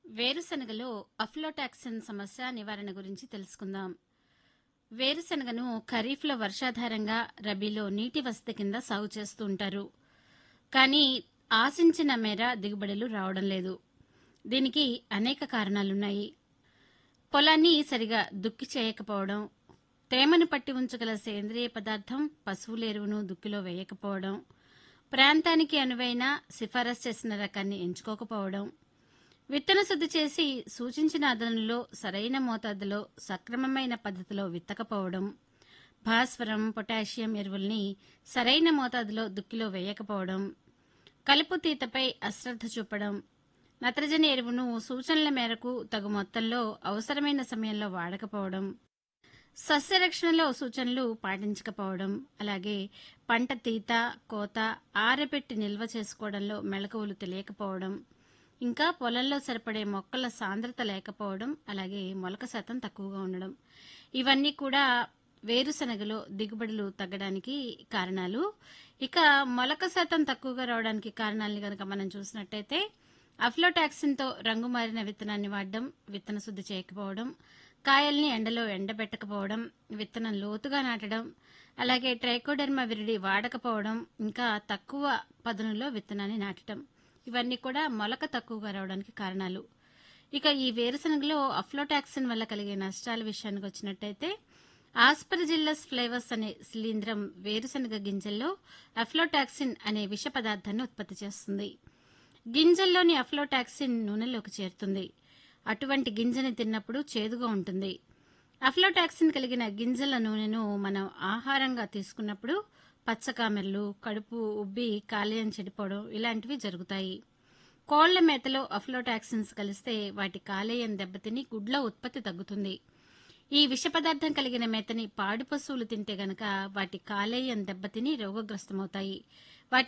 వేరుశనగలో aflatoxin సమస్య నివారణ గురించి తెలుసుకుందాం వేరుశనగను ఖరీఫ్లో వర్షాధారంగా రబీలో నీటి వసతి కింద సాగు చేస్తూ ఉంటారు కానీ ఆశించిన మేర దిగుబడులు రావడం లేదు దీనికి అనేక కారణాలున్నాయి పొలాన్ని సరిగా దుక్కి చేయకపోవడం తేమను పట్టి ఉంచగల సేంద్రియ పదార్థం పశువుల ఎరువును దుక్కిలో వేయకపోవడం ప్రాంతానికి అనువైన సిఫారసు చేసిన రకాన్ని ఎంచుకోకపోవడం విత్తన శుద్ధి చేసి సూచించిన అదనంలో సరైన మోతాదులో సక్రమమైన పద్ధతిలో విత్తకపోవడం భాస్వరం పొటాషియం ఎరువుల్ని సరైన మోతాదులో దుక్కిలో వేయకపోవడం కలుపు తీతపై అశ్రద్ధ చూపడం నత్రజని ఎరువును సూచనల మేరకు తగు మొత్తంలో అవసరమైన సమయంలో వాడకపోవడం సస్యరక్షణలో సూచనలు పాటించకపోవడం అలాగే పంట తీత కోత ఆరబెట్టి నిల్వ చేసుకోవడంలో మెళకువలు తెలియకపోవడం ఇంకా పొలంలో సరిపడే మొక్కల సాంద్రత లేకపోవడం అలాగే మొలక శాతం తక్కువగా ఉండడం ఇవన్నీ కూడా వేరుశనగలో దిగుబడులు తగ్గడానికి కారణాలు ఇక మొలక శాతం తక్కువగా రావడానికి కారణాలని కనుక మనం చూసినట్టయితే అఫ్లోటాక్సిన్తో రంగు మారిన విత్తనాన్ని వాడడం విత్తన శుద్ధి చేయకపోవడం కాయల్ని ఎండలో ఎండబెట్టకపోవడం విత్తనం లోతుగా నాటడం అలాగే ట్రైకోడెర్మా విరిడి వాడకపోవడం ఇంకా తక్కువ పదునులో విత్తనాన్ని నాటడం ఇవన్నీ కూడా మొలక తక్కువగా రావడానికి కారణాలు ఇక ఈ వేరుశనగలో అఫ్లోటాక్సిన్ వల్ల కలిగే నష్టాల విషయానికి వచ్చినట్టయితే ఆస్పర్జిల్లస్ ఫ్లేవర్స్ అనే శిలీంధ్రం వేరుశనగ గింజల్లో అఫ్లోటాక్సిన్ అనే విష పదార్థాన్ని ఉత్పత్తి చేస్తుంది గింజల్లోని అఫ్లోటాక్సిన్ నూనెలోకి చేరుతుంది అటువంటి గింజని తిన్నప్పుడు చేదుగా ఉంటుంది అఫ్లోటాక్సిన్ కలిగిన గింజల నూనెను మనం ఆహారంగా తీసుకున్నప్పుడు పచ్చకామెర్లు కడుపు ఉబ్బి కాలేయం చెడిపోవడం ఇలాంటివి జరుగుతాయి కోళ్ల మేతలో అఫ్లోటాక్సిన్స్ కలిస్తే వాటి కాలేయం దెబ్బతిని గుడ్ల ఉత్పత్తి తగ్గుతుంది ఈ విష పదార్థం కలిగిన మేతని పాడి పశువులు తింటే గనక వాటి కాలేయం దెబ్బతిని రోగగ్రస్తమవుతాయి